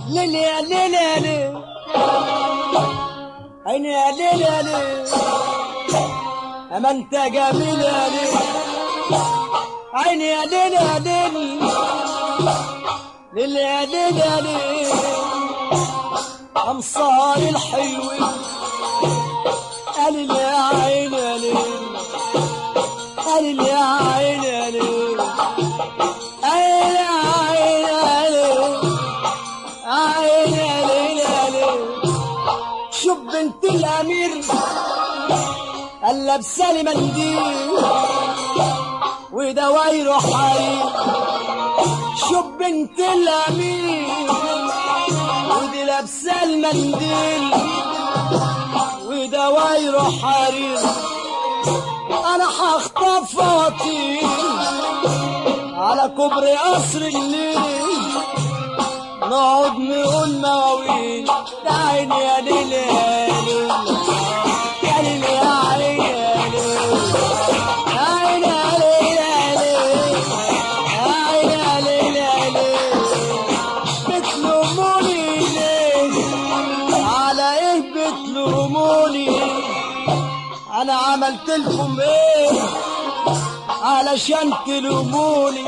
ليلي يا ليلي يا ليلي عيني يا ليلي يا ليلي اما انت جميل يا ليلي عيني يا ليلي يا ليلي ليلي يا ليلي يا ليلي امصار الحلوين قال لي يا عيني يا ليلي قال لي يا عيني يا ليلي عيني يا عيني يا ليلي عيني يا ليلي يا ليلي شوف بنت الامير قال لابسه لي منديل ودوايره حرير شوف بنت الامير ودي لابسه المنديل ودوايره حرير انا هخطف واطير على كوبري قصر الليل نقعد نقول مواويل يا عيني يا ليل يا ليل يا ليل يا عيني يا ليل يا عيني يا ليل يا ليل يا عيني يا ليل يا ليل بتلوموني ليه على ايه بتلوموني انا عملت لكم ايه علشان تلوموني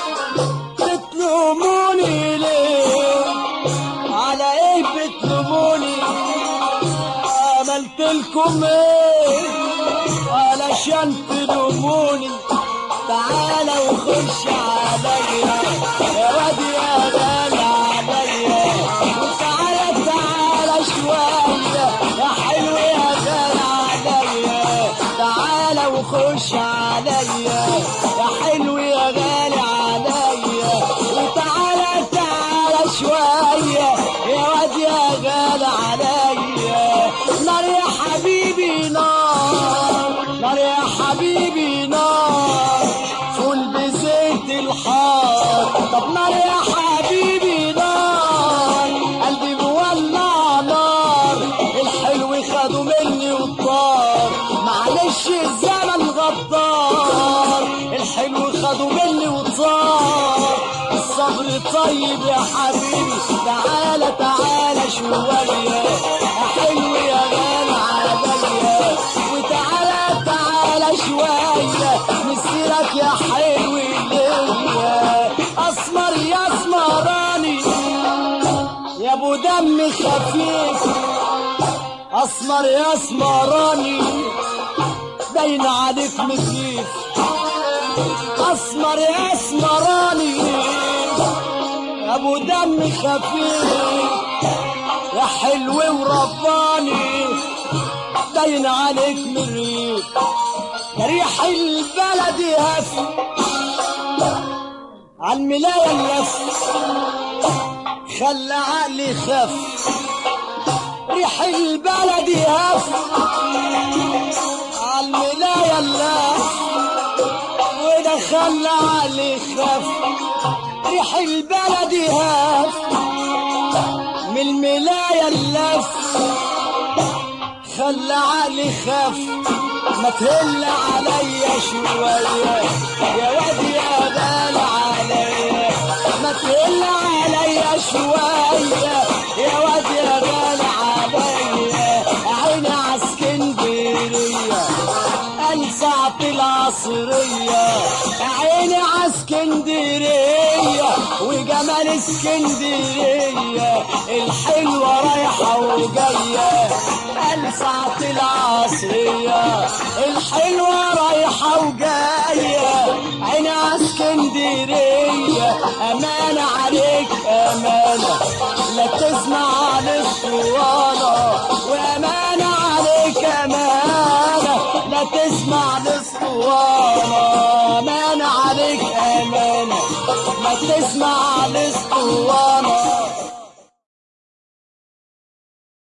بتلوموني ليه على ايه بتلوموني عملت لكم ايه علشان تلوموني تعالى وخش عليا يا واد يا غالي عليا وتعالى تعالى شوية يا حلو يا غالي عليا تعالى وخش عليا يا حلو يا غالي عليا وتعالى تعالى شوية يا واد يا غالي عليا نار يا حبيبي نار نار يا حبيبي نار فول بزيت الحار طب نار يا حبيبي نار قلبي مولع نار الحلو خدوا مني وطار معلش الزمن غدار الحلو خدوا مني وطار الصبر طيب يا حبيبي تعالى تعالى شوية يا حلو يا غالي عليا وتعالى تعالى شوية مسيرك يا حلو ليا اسمر يا اسمراني يا ابو دم خفيف اسمر يا اسمراني باين عليك مخيف اسمر يا اسمراني يا ابو دم خفيف يا حلو ورباني باين عليك مريف ريح البلد يهف عالملاية اللف خلى عقلي خف ريح البلد يهف عالملاية اللف وده خلى عقلي خف ريح البلد يهف من الملاية اللف خلى عقلي خف ما تهل عليا شوية يا واد يا غالي عليا ما تهل عليا شوية يا واد يا غالي عليا عيني عسكندرية ألسعة العصرية عيني عسكندرية وجمال اسكندرية الحلوة رايحة وجاية ألسعة العصرية الحلوة رايحة وجاية عيني عسكندرية أمانة عليك أمانة لا تسمع للصوانة وأمانة عليك أمانة لا تسمع للصوانة أمانة عليك أمانة لا تسمع للصوانة